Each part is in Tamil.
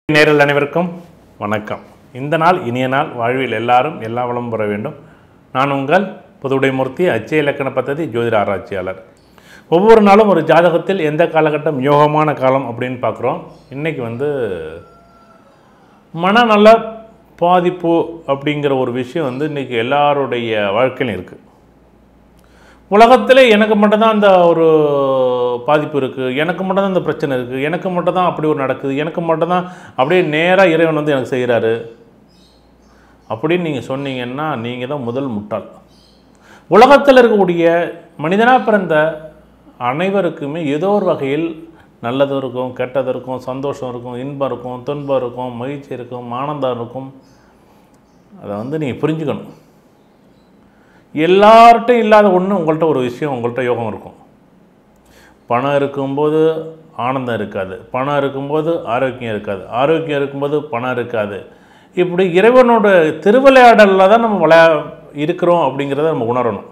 நேரில் அனைவருக்கும் வணக்கம் இந்த நாள் இனிய நாள் வாழ்வில் எல்லாரும் எல்லா வளமும் பெற வேண்டும் நான் உங்கள் புதுவுடைமூர்த்தி அச்சய இலக்கண பദ്ധதி ஜோதிட ஆராய்ச்சியாளர் ஒவ்வொரு நாளும் ஒரு ஜாதகத்தில் எந்த காலகட்டம் யோகமான காலம் அப்படின்னு பார்க்குறோம் இன்றைக்கி வந்து மனநல பாதிப்பு அப்படிங்கிற ஒரு விஷயம் வந்து இன்றைக்கி எல்லாருடைய வாழ்க்கையிலும் இருக்குது உலகத்திலே எனக்கு மட்டும்தான் அந்த ஒரு பாதிப்பு இருக்குது எனக்கு மட்டும்தான் இந்த பிரச்சனை இருக்குது எனக்கு மட்டும்தான் அப்படி ஒரு நடக்குது எனக்கு மட்டும்தான் அப்படியே நேராக இறைவன் வந்து எனக்கு செய்கிறாரு அப்படின்னு நீங்கள் சொன்னீங்கன்னா நீங்கள் தான் முதல் முட்டாள் உலகத்தில் இருக்கக்கூடிய மனிதனாக பிறந்த அனைவருக்குமே ஏதோ ஒரு வகையில் நல்லது இருக்கும் கெட்டது இருக்கும் சந்தோஷம் இருக்கும் இன்பம் இருக்கும் துன்பம் இருக்கும் மகிழ்ச்சி இருக்கும் ஆனந்தம் இருக்கும் அதை வந்து நீங்கள் புரிஞ்சுக்கணும் எல்லார்ட்டும் இல்லாத ஒன்று உங்கள்கிட்ட ஒரு விஷயம் உங்கள்கிட்ட யோகம் இருக்கும் பணம் இருக்கும்போது ஆனந்தம் இருக்காது பணம் இருக்கும்போது ஆரோக்கியம் இருக்காது ஆரோக்கியம் இருக்கும்போது பணம் இருக்காது இப்படி இறைவனோட திருவிளையாடலில் தான் நம்ம விளையா இருக்கிறோம் அப்படிங்கிறத நம்ம உணரணும்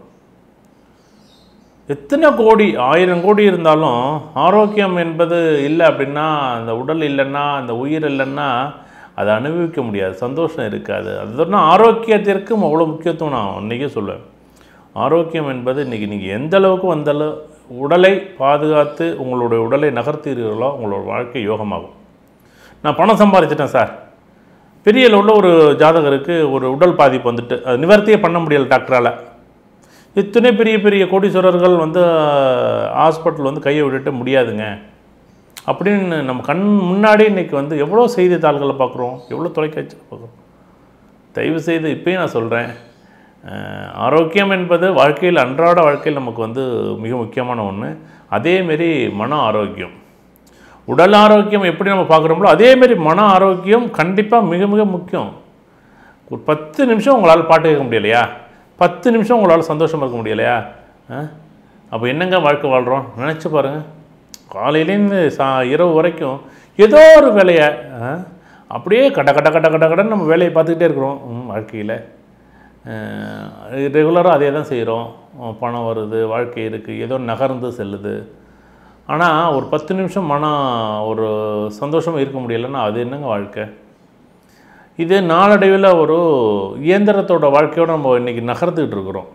எத்தனை கோடி ஆயிரம் கோடி இருந்தாலும் ஆரோக்கியம் என்பது இல்லை அப்படின்னா அந்த உடல் இல்லைன்னா அந்த உயிர் இல்லைன்னா அதை அனுபவிக்க முடியாது சந்தோஷம் இருக்காது அதுதான் ஆரோக்கியத்திற்கும் அவ்வளோ முக்கியத்துவம் நான் இன்றைக்கே சொல்லுவேன் ஆரோக்கியம் என்பது இன்றைக்கி நீங்கள் எந்த அளவுக்கு வந்தாலும் உடலை பாதுகாத்து உங்களுடைய உடலை நகர்த்தீர்களோ உங்களோட வாழ்க்கை யோகமாகும் நான் பணம் சம்பாதிச்சிட்டேன் சார் பெரிய லெவலில் ஒரு ஜாதகருக்கு ஒரு உடல் பாதிப்பு வந்துட்டு அது நிவர்த்தியே பண்ண முடியல டாக்டரால் இத்தனை பெரிய பெரிய கோடீஸ்வரர்கள் வந்து ஹாஸ்பிட்டல் வந்து கையை விட்டுட்டு முடியாதுங்க அப்படின்னு நம்ம கண் முன்னாடி இன்றைக்கி வந்து எவ்வளோ செய்தித்தாள்களை பார்க்குறோம் எவ்வளோ தொலைக்காட்சியில் பார்க்குறோம் தயவு செய்து இப்பயும் நான் சொல்கிறேன் ஆரோக்கியம் என்பது வாழ்க்கையில் அன்றாட வாழ்க்கையில் நமக்கு வந்து மிக முக்கியமான ஒன்று அதேமாரி மன ஆரோக்கியம் உடல் ஆரோக்கியம் எப்படி நம்ம பார்க்குறோமோ அதேமாரி மன ஆரோக்கியம் கண்டிப்பாக மிக மிக முக்கியம் ஒரு பத்து நிமிஷம் உங்களால் பாட்டு கேட்க முடியலையா பத்து நிமிஷம் உங்களால் சந்தோஷமாக இருக்க முடியலையா அப்போ என்னங்க வாழ்க்கை வாழ்கிறோம் நினச்சி பாருங்கள் காலையிலேருந்து சா இரவு வரைக்கும் ஏதோ ஒரு வேலையை ஆ, அப்படியே கட கட கட கட கடன்னு நம்ம வேலையை பார்த்துக்கிட்டே இருக்கிறோம் ம், வாழ்க்கையில் ரெகுலராக அதே தான் செய்கிறோம் பணம் வருது வாழ்க்கை இருக்குது ஏதோ நகர்ந்து செல்லுது ஆனால் ஒரு பத்து நிமிஷம் மனம் ஒரு சந்தோஷமாக இருக்க முடியலைன்னா அது என்னங்க வாழ்க்கை இது நாளடைவில் ஒரு இயந்திரத்தோட வாழ்க்கையோடு நம்ம இன்றைக்கி நகர்ந்துக்கிட்டு இருக்கிறோம்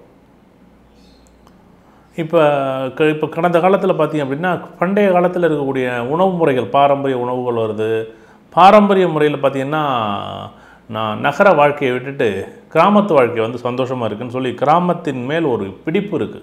இப்போ க இப்போ கடந்த காலத்தில் பார்த்தீங்க அப்படின்னா பண்டைய காலத்தில் இருக்கக்கூடிய உணவு முறைகள் பாரம்பரிய உணவுகள் வருது பாரம்பரிய முறையில் பார்த்தீங்கன்னா நான் நகர வாழ்க்கையை விட்டுட்டு கிராமத்து வாழ்க்கை வந்து சந்தோஷமாக இருக்குன்னு சொல்லி கிராமத்தின் மேல் ஒரு பிடிப்பு இருக்குது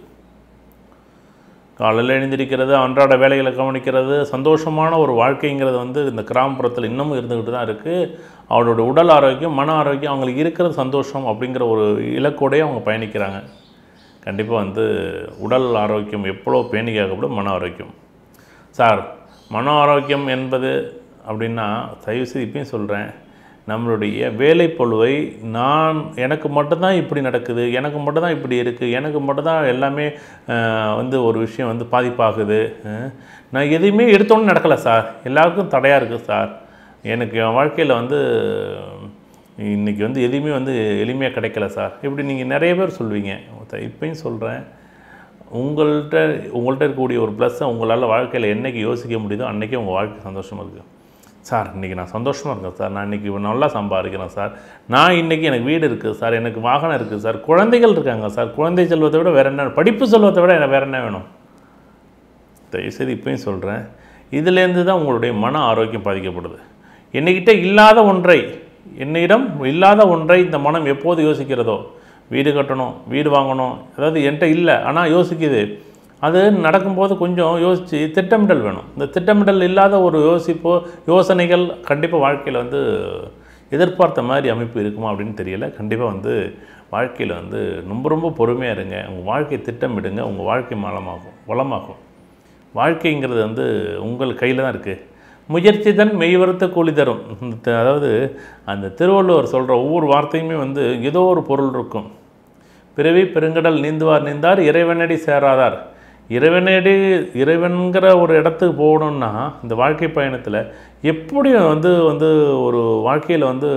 காலையில் எழுந்திருக்கிறது அன்றாட வேலைகளை கவனிக்கிறது சந்தோஷமான ஒரு வாழ்க்கைங்கிறது வந்து இந்த கிராமப்புறத்தில் இன்னமும் இருந்துக்கிட்டு தான் இருக்குது அவளோட உடல் ஆரோக்கியம் மன ஆரோக்கியம் அவங்களுக்கு இருக்கிறது சந்தோஷம் அப்படிங்கிற ஒரு இலக்கோடயே அவங்க பயணிக்கிறாங்க கண்டிப்பாக வந்து உடல் ஆரோக்கியம் எவ்வளோ பேணிக்காகப்படும் மன ஆரோக்கியம் சார் மன ஆரோக்கியம் என்பது அப்படின்னா தயவுசெய்து இப்பயும் சொல்கிறேன் நம்மளுடைய வேலைப்பொழுவை நான் எனக்கு மட்டும்தான் இப்படி நடக்குது எனக்கு மட்டும்தான் இப்படி இருக்குது எனக்கு மட்டும்தான் எல்லாமே அஹ், வந்து ஒரு விஷயம் வந்து பாதிப்பாகுது அஹ், நான் எதையுமே எடுத்தோன்னு நடக்கலை சார் எல்லாருக்கும் தடையாக இருக்குது சார் எனக்கு என் வாழ்க்கையில் வந்து இன்றைக்கி வந்து எதுவுமே வந்து எளிமையாக கிடைக்கல சார் இப்படி நீங்கள் நிறைய பேர் சொல்வீங்க இப்பயும் சொல்கிறேன் உங்கள்கிட்ட உங்கள்கிட்ட இருக்கக்கூடிய ஒரு ப்ளஸ்ஸை உங்களால் வாழ்க்கையில் என்னைக்கு யோசிக்க முடியுதோ அன்றைக்கே உங்கள் வாழ்க்கை சந்தோஷமாக இருக்குது சார் இன்றைக்கி நான் சந்தோஷமாக இருக்கேன் சார் நான் இன்றைக்கி நல்லா சம்பாதிக்கிறேன் சார் நான் இன்றைக்கி எனக்கு வீடு இருக்குது சார் எனக்கு வாகனம் இருக்குது சார் குழந்தைகள் இருக்காங்க சார் குழந்தை செல்வத்தை விட வேறு என்ன படிப்பு செல்வத்தை விட எனக்கு வேறு என்ன வேணும் தயவுசெய்து இப்பயும் சொல்கிறேன் இதுலேருந்து தான் உங்களுடைய மன ஆரோக்கியம் பாதிக்கப்படுது என்னைக்கிட்ட இல்லாத ஒன்றை என்னிடம் இல்லாத ஒன்றை இந்த மனம் எப்போது யோசிக்கிறதோ வீடு கட்டணும் வீடு வாங்கணும் அதாவது என்கிட்ட இல்லை ஆனால் யோசிக்குது அது நடக்கும்போது கொஞ்சம் யோசித்து திட்டமிடல் வேணும் இந்த திட்டமிடல் இல்லாத ஒரு யோசிப்போ யோசனைகள் கண்டிப்பாக வாழ்க்கையில் வந்து எதிர்பார்த்த மாதிரி அமைப்பு இருக்குமா அப்படின்னு தெரியல கண்டிப்பாக வந்து வாழ்க்கையில் வந்து ரொம்ப ரொம்ப பொறுமையாக இருங்க உங்கள் வாழ்க்கையை திட்டமிடுங்க உங்கள் வாழ்க்கை மலமாகும் வளமாகும் வாழ்க்கைங்கிறது வந்து உங்கள் கையில் தான் இருக்குது முயற்சி தன் மெய்வருத்த கூலி தரும் இந்த த- அதாவது அந்த திருவள்ளுவர் சொல்கிற ஒவ்வொரு வார்த்தையுமே வந்து ஏதோ ஒரு பொருள் இருக்கும் பிறவி பெருங்கடல் நீந்துவார் நீந்தார் இறைவனடி சேராதார் இறைவனடி இறைவன்கிற ஒரு இடத்துக்கு போகணுன்னா இந்த வாழ்க்கை பயணத்தில் எப்படி வந்து வந்து ஒரு வாழ்க்கையில் வந்து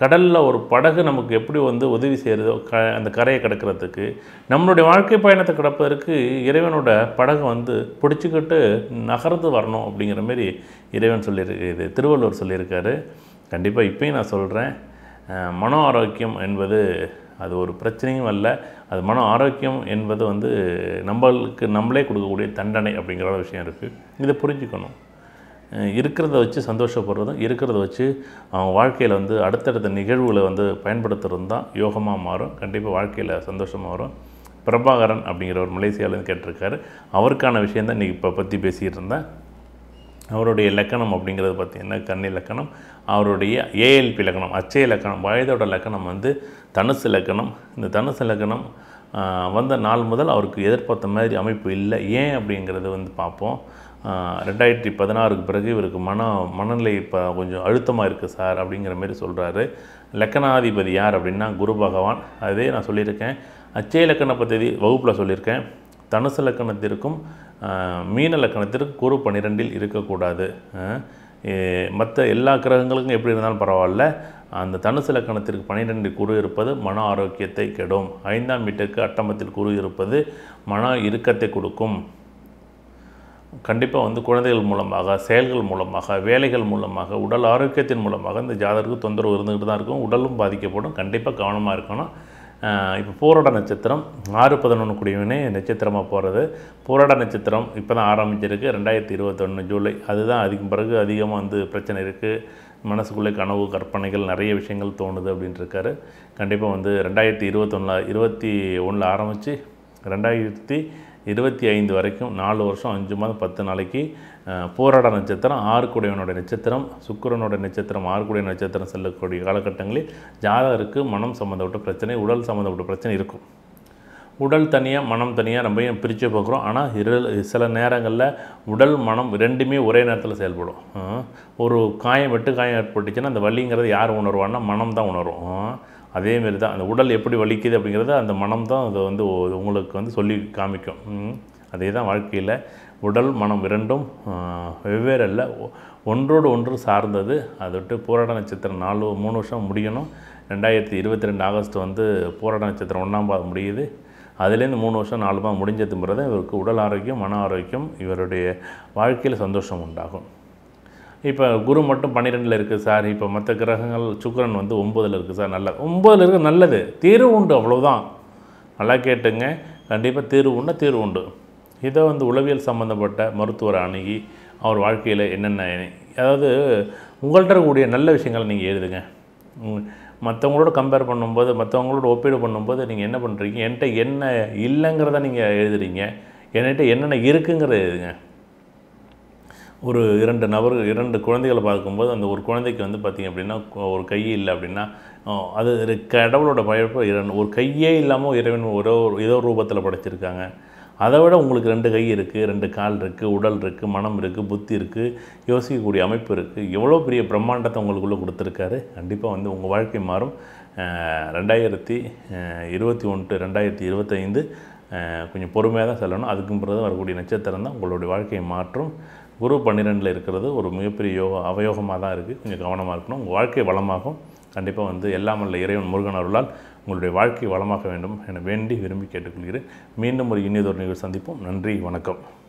கடலில் ஒரு படகு நமக்கு எப்படி வந்து உதவி செய்கிறதோ க அந்த கரையை கடக்கிறதுக்கு நம்மளுடைய வாழ்க்கை பயணத்தை கிடப்பதற்கு இறைவனோட படகை வந்து பிடிச்சிக்கிட்டு நகர்ந்து வரணும் அப்படிங்கிற மாதிரி இறைவன் சொல்லியிருக்கு இது திருவள்ளுவர் சொல்லியிருக்காரு கண்டிப்பாக இப்பயும் நான் சொல்கிறேன் மன ஆரோக்கியம் என்பது அது ஒரு பிரச்சனையும் அல்ல அது மன ஆரோக்கியம் என்பது வந்து நம்மளுக்கு நம்மளே கொடுக்கக்கூடிய தண்டனை அப்படிங்கிற ஒரு விஷயம் இருக்குது இதை புரிஞ்சுக்கணும் அஹ் இருக்கிறத வச்சு சந்தோஷப்படுறதும் இருக்கிறத வச்சு அவங்க வாழ்க்கையில் வந்து அடுத்தடுத்த நிகழ்வுகளை வந்து பயன்படுத்துறது தான் யோகமாக மாறும் கண்டிப்பாக வாழ்க்கையில் சந்தோஷமாக வரும் பிரபாகரன் அப்படிங்கிற ஒரு மலேசியாவிலேருந்து கேட்டிருக்காரு அவருக்கான விஷயம் தான் இன்றைக்கி இப்போ பற்றி பேசிகிட்டு இருந்தேன் அவருடைய இலக்கணம் அப்படிங்கிறது பார்த்திங்கன்னா கன்னி இலக்கணம் அவருடைய ஏஎல்பி இலக்கணம் அச்சய இலக்கணம் வயதோட இலக்கணம் வந்து தனுசு இலக்கணம் இந்த தனுசு இலக்கணம் ஆஹ், வந்த நாள் முதல் அவருக்கு எதிர்பார்த்த மாதிரி அமைப்பு இல்லை ஏன் அப்படிங்கிறது வந்து பார்ப்போம் ஆஹ், ரெண்டாயிரத்தி பதினாறுக்கு பிறகு இவருக்கு மன மனநிலை இப்போ கொஞ்சம் அழுத்தமாக இருக்குது சார் அப்படிங்கிற மாதிரி சொல்கிறாரு லக்கணாதிபதி யார் அப்படின்னா குரு பகவான் அதே நான் சொல்லியிருக்கேன் அச்சய இலக்கண பற்றி வகுப்பில் சொல்லியிருக்கேன் தனுசு லக்கணத்திற்கும் ஆஹ், மீன லக்கணத்திற்கும் குரு பன்னிரெண்டில் இருக்கக்கூடாது மற்ற எல்லா கிரகங்களுக்கும் எப்படி இருந்தாலும் பரவாயில்ல அந்த தனுசு லக்கணத்திற்கு பன்னிரெண்டு குரு இருப்பது மன ஆரோக்கியத்தை கெடும் ஐந்தாம் வீட்டுக்கு அட்டமத்தில் குரு இருப்பது மன இறுக்கத்தை கொடுக்கும் கண்டிப்பாக வந்து குழந்தைகள் மூலமாக செயல்கள் மூலமாக வேலைகள் மூலமாக உடல் ஆரோக்கியத்தின் மூலமாக இந்த ஜாதகருக்கு தொந்தரவு இருந்துகிட்டு தான் இருக்கும் உடலும் பாதிக்கப்படும் கண்டிப்பாக கவனமாக இருக்கணும் இப்போ போராட நட்சத்திரம் ஆறு பதினொன்று குடியவனே நட்சத்திரமாக போகிறது போராட நட்சத்திரம் இப்போ தான் ஆரம்பிச்சிருக்கு ரெண்டாயிரத்தி இருபத்தொன்று ஜூலை அதுதான் அதுக்கு பிறகு அதிகமாக வந்து பிரச்சனை இருக்குது மனசுக்குள்ளே கனவு கற்பனைகள் நிறைய விஷயங்கள் தோணுது அப்படின்ட்டு இருக்காரு கண்டிப்பாக வந்து ரெண்டாயிரத்தி இருபத்தொன்னில் இருபத்தி ஒன்றில் ஆரம்பித்து ரெண்டாயிரத்தி இருபத்தி ஐந்து வரைக்கும் நாலு வருஷம் அஞ்சு மாதம் பத்து நாளைக்கு அஹ், போராட நட்சத்திரம் ஆறுக்குடையவனோட நட்சத்திரம் சுக்கிரனோட நட்சத்திரம் ஆறுக்குடைய நட்சத்திரம் செல்லக்கூடிய காலகட்டங்களில் ஜாதகருக்கு மனம் சம்மந்தப்பட்ட பிரச்சனை உடல் சம்மந்தப்பட்ட பிரச்சனை இருக்கும் உடல் தனியாக மனம் தனியாக நம்ம ஏன் பிரித்து பார்க்குறோம் ஆனால் இரு சில நேரங்களில் உடல் மனம் ரெண்டுமே ஒரே நேரத்தில் செயல்படும் ஆ, ஒரு காயம் வெட்டு காயம் ஏற்பட்டுச்சுன்னா அந்த வலிங்கிறது யார் உணர்வான்னா மனம் தான் உணரும் ஆ, அதேமாரி தான் அந்த உடல் எப்படி வலிக்குது அப்படிங்கிறத அந்த மனம் தான் அதை வந்து ஒ- உங்களுக்கு வந்து சொல்லி காமிக்கும் ம். அதே தான் வாழ்க்கையில் உடல் மனம் இரண்டும் ஆ, வெவ்வேறு அல்ல ஒ- ஒன்றோடு ஒன்று சார்ந்தது அதை விட்டு போராட நட்சத்திரம் நாலு மூணு வருஷம் முடியணும் ரெண்டாயிரத்தி இருபத்தி ரெண்டு ஆகஸ்ட் வந்து போராட நட்சத்திரம் ஒன்றாம் பாதம் முடியுது அதுலேருந்து மூணு வருஷம் நாலு மாதம் முடிஞ்சது பிறகு இவருக்கு உடல் ஆரோக்கியம் மன ஆரோக்கியம் இவருடைய வாழ்க்கையில் சந்தோஷம் உண்டாகும் இப்போ குரு மட்டும் பன்னிரெண்டில் இருக்குது சார் இப்போ மற்ற கிரகங்கள் சுக்கிரன் வந்து ஒம்பதில் இருக்குது சார் நல்ல ஒம்பதில் இருக்க நல்லது தீர்வு உண்டு அவ்வளவுதான் நல்லா கேட்டுங்க கண்டிப்பாக தீர்வு உண்டு தீர்வு உண்டு இதை வந்து உளவியல் சம்மந்தப்பட்ட மருத்துவரை அணுகி அவர் வாழ்க்கையில் என்னென்ன அதாவது உங்கள்கிட்ட இருக்கக்கூடிய நல்ல விஷயங்களை நீங்கள் எழுதுங்க உம், மற்றவங்களோட கம்பேர் பண்ணும்போது மற்றவங்களோட ஒப்பீடு பண்ணும்போது நீங்கள் என்ன பண்ணுறீங்க என்கிட்ட என்ன இல்லைங்கிறத நீங்கள் எழுதுறீங்க என்கிட்ட என்னென்ன இருக்குங்கிறத எழுதுங்க ஒரு இரண்டு நபர் இரண்டு குழந்தைகளை பார்க்கும்போது அந்த ஒரு குழந்தைக்கு வந்து பார்த்திங்க அப்படின்னா கொ- ஒரு கை இல்லை அப்படின்னா அஹ், அது ஒரு கடவுளோட படைப்பு இரண்டு ஒரு கையே இல்லாமல் இறைவன் ஒரு ஒரு ஏதோ ரூபத்தில் படைச்சிருக்காங்க அதை விட உங்களுக்கு ரெண்டு கை இருக்குது ரெண்டு கால் இருக்குது உடல் இருக்குது மனம் இருக்குது புத்தி இருக்குது யோசிக்கக்கூடிய அமைப்பு இருக்குது எவ்வளோ பெரிய பிரம்மாண்டத்தை உங்களுக்குள்ளே கொடுத்துருக்காரு கண்டிப்பாக வந்து உங்கள் வாழ்க்கை மாறும் அஹ், ரெண்டாயிரத்தி அஹ், இருபத்தி ஒன்று ரெண்டாயிரத்தி இருபத்தைந்து அஹ், கொஞ்சம் பொறுமையாக தான் செல்லணும் அதுக்கும் பிறகு வரக்கூடிய நட்சத்திரம் தான் உங்களுடைய வாழ்க்கையை மாற்றும் குரு பன்னிரெண்டில் இருக்கிறது ஒரு மிகப்பெரிய யோகா அவயோகமாக தான் இருக்குது கொஞ்சம் கவனமாக இருக்கணும் உங்கள் வாழ்க்கை வளமாகும் கண்டிப்பாக வந்து எல்லாம் வல்ல இறைவன் முருகன் அருளால் உங்களுடைய வாழ்க்கை வளமாக வேண்டும் என வேண்டி விரும்பி கேட்டுக்கொள்கிறேன் மீண்டும் ஒரு இனியதொரு நிகழ்வு சந்திப்போம் நன்றி வணக்கம்